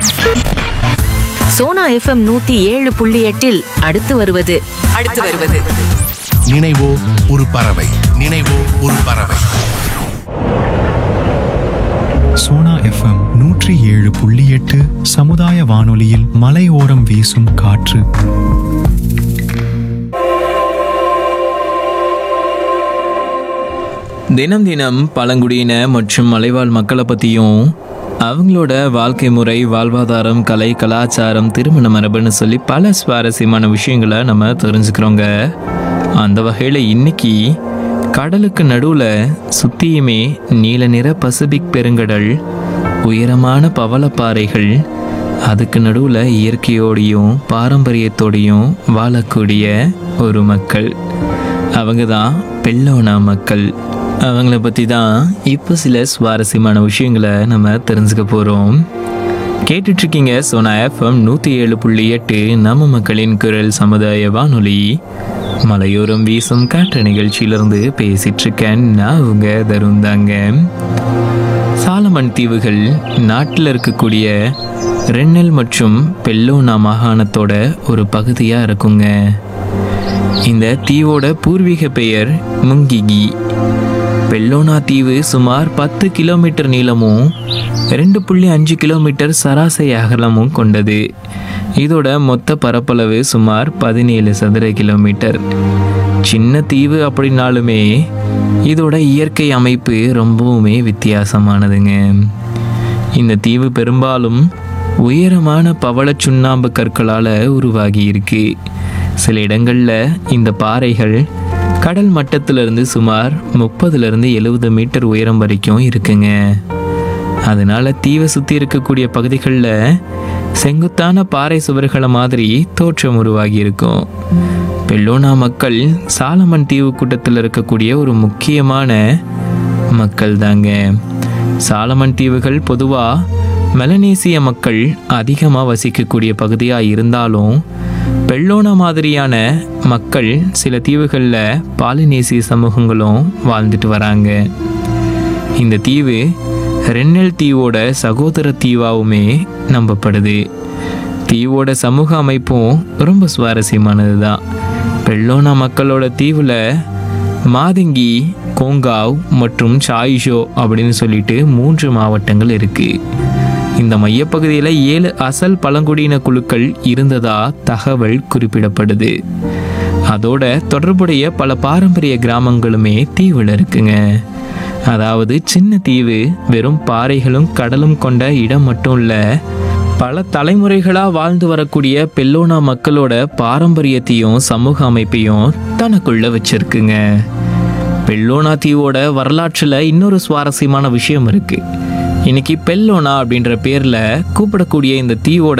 Sona FM நூத்தி ஏழு புள்ளி எட்டில் அடுத்து வருவது அடுத்து வருவது நினைவோ ஒரு பறவை நினைவோ ஒரு பறவை சோனா எஃப்எம் நூற்றி ஏழு புள்ளி எட்டு சமுதாய வானொலியில் மலையோரம் வீசும் காற்று தினம் தினம் பழங்குடியின மற்றும் மலைவாழ் மக்களை பற்றியும் அவங்களோட வாழ்க்கை முறை வாழ்வாதாரம் கலை கலாச்சாரம் திருமண மரபுன்னு சொல்லி பல சுவாரஸ்யமான விஷயங்களை நம்ம தெரிஞ்சுக்கிறோங்க அந்த வகையில் இன்னைக்கு கடலுக்கு நடுவில் சுத்தியுமே நீல நிற பசிபிக் பெருங்கடல் உயரமான பவளப்பாறைகள் அதுக்கு நடுவில் இயற்கையோடையும் பாரம்பரியத்தோடையும் வாழக்கூடிய ஒரு மக்கள் அவங்க தான் பெல்லோனா மக்கள் அவங்கள பற்றி தான் இப்போ சில சுவாரஸ்யமான விஷயங்களை நம்ம தெரிஞ்சுக்க போகிறோம் கேட்டுட்ருக்கீங்க சோனா எஃப்எம் நூற்றி ஏழு புள்ளி எட்டு நம்ம மக்களின் குரல் சமுதாய வானொலி மலையோரம் வீசும் காற்று நிகழ்ச்சியிலிருந்து பேசிட்டு இருக்கேன் நான் உங்க தருந்தாங்க சாலமன் தீவுகள் நாட்டில் இருக்கக்கூடிய ரென்னல் மற்றும் பெல்லோனா மாகாணத்தோட ஒரு பகுதியாக இருக்குங்க இந்த தீவோட பூர்வீக பெயர் முங்கிகி பெல்லோனா தீவு சுமார் பத்து கிலோமீட்டர் நீளமும் ரெண்டு புள்ளி அஞ்சு கிலோமீட்டர் சராசரி அகலமும் கொண்டது இதோட மொத்த பரப்பளவு சுமார் பதினேழு சதுர கிலோமீட்டர் சின்ன தீவு அப்படின்னாலுமே இதோட இயற்கை அமைப்பு ரொம்பவுமே வித்தியாசமானதுங்க இந்த தீவு பெரும்பாலும் உயரமான பவள சுண்ணாம்பு கற்களால் உருவாகி இருக்கு சில இடங்களில் இந்த பாறைகள் கடல் மட்டத்திலிருந்து சுமார் முப்பதுலேருந்து எழுபது மீட்டர் உயரம் வரைக்கும் இருக்குங்க அதனால தீவை சுற்றி இருக்கக்கூடிய பகுதிகளில் செங்குத்தான பாறை சுவர்களை மாதிரி தோற்றம் உருவாகி இருக்கும் பெல்லோனா மக்கள் சாலமன் தீவு கூட்டத்தில் இருக்கக்கூடிய ஒரு முக்கியமான மக்கள் தாங்க சாலமன் தீவுகள் பொதுவாக மெலனேசிய மக்கள் அதிகமாக வசிக்கக்கூடிய பகுதியாக இருந்தாலும் பெல்லோனா மாதிரியான மக்கள் சில தீவுகளில் பாலினேசிய சமூகங்களும் வாழ்ந்துட்டு வராங்க இந்த தீவு ரென்னல் தீவோட சகோதர தீவாவுமே நம்பப்படுது தீவோட சமூக அமைப்பும் ரொம்ப சுவாரஸ்யமானது தான் பெல்லோனா மக்களோட தீவில் மாதங்கி கோங்காவ் மற்றும் சாயிஷோ அப்படின்னு சொல்லிட்டு மூன்று மாவட்டங்கள் இருக்கு இந்த மையப்பகுதியில் ஏழு அசல் பழங்குடியின குழுக்கள் இருந்ததா தகவல் குறிப்பிடப்படுது அதோட தொடர்புடைய பல பாரம்பரிய கிராமங்களுமே தீவில் இருக்குங்க அதாவது சின்ன தீவு வெறும் பாறைகளும் கடலும் கொண்ட இடம் மட்டும் இல்லை பல தலைமுறைகளாக வாழ்ந்து வரக்கூடிய பெல்லோனா மக்களோட பாரம்பரியத்தையும் சமூக அமைப்பையும் தனக்குள்ள வச்சிருக்குங்க பெல்லோனா தீவோட வரலாற்றில் இன்னொரு சுவாரஸ்யமான விஷயம் இருக்கு இன்னைக்கு பெல்லோனா அப்படின்ற பேர்ல கூப்பிடக்கூடிய இந்த தீவோட